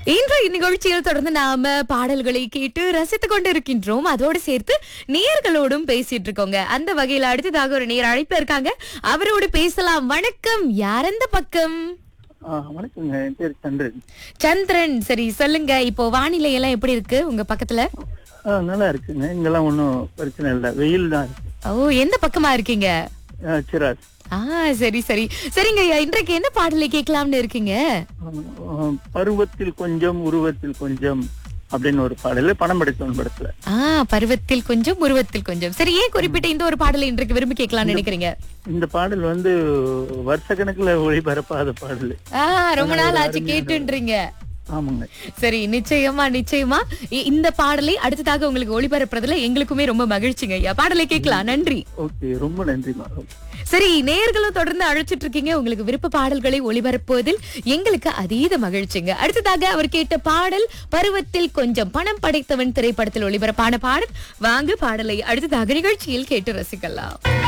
இன்று இந்நிகழ்ச்சியில் தொடர்ந்து நாம பாடல்களை கேட்டு ரசித்துக் கொண்டு இருக்கின்றோம் அதோடு சேர்த்து நேயர்களோடும் பேசிட்டு இருக்கோங்க அந்த வகையில அடுத்ததாக ஒரு நேர் அழைப்பு இருக்காங்க அவரோடு பேசலாம் வணக்கம் யார் அந்த பக்கம் ஆ, வணக்கங்க என் பேர் சந்திரன் சந்திரன் சரி சொல்லுங்க இப்போ வானிலை எல்லாம் எப்படி இருக்கு உங்க பக்கத்துல ஆ, நல்லா இருக்குங்க இங்கெல்லாம் ஒன்றும் பிரச்சனை இல்லை வெயில் தான் இருக்கு ஓ எந்த பக்கமா இருக்கீங்க ஆ, சிராஸ் ஆ சரி சரி சரிங்க ஐயா இன்றைக்கு என்ன பாடலை கேட்கலாம்னு இருக்கீங்க ஆ, பருவத்தில் கொஞ்சம் உருவத்தில் கொஞ்சம் அப்படின்னு ஒரு பாடல் பணம் படைத்தவன் படத்துல ஆ பருவத்தில் கொஞ்சம் உருவத்தில் கொஞ்சம் சரி ஏன் குறிப்பிட்ட இந்த ஒரு பாடலை இன்றைக்கு விரும்பி கேட்கலாம்னு நினைக்கிறீங்க இந்த பாடல் வந்து வருஷ கணக்குல ஒளிபரப்பாத பாடல் ஆ ரொம்ப நாள் ஆச்சு கேட்டுன்றீங்க ஆமாங்க சரி நிச்சயமா நிச்சயமா இ- இந்த பாடலை அடுத்ததாக உங்களுக்கு ஒளிபரப்புறதுல எங்களுக்குமே ரொம்ப மகிழ்ச்சிங்க ஐயா பாடலை கேட்கலாம் நன்றி ஓகே ரொம்ப நன்றிமா சரி நேயர்களும் தொடர்ந்து அழைச்சிட்டு இருக்கீங்க உங்களுக்கு விருப்ப பாடல்களை ஒளிபரப்புவதில் எங்களுக்கு அதீத மகிழ்ச்சிங்க அடுத்ததாக அவர் கேட்ட பாடல் பருவத்தில் கொஞ்சம் பணம் படைத்தவன் திரைப்படத்தில் ஒளிபரப்பான பாடல் வாங்க பாடலை அடுத்ததாக நிகழ்ச்சியில் கேட்டு ரசிக்கலாம்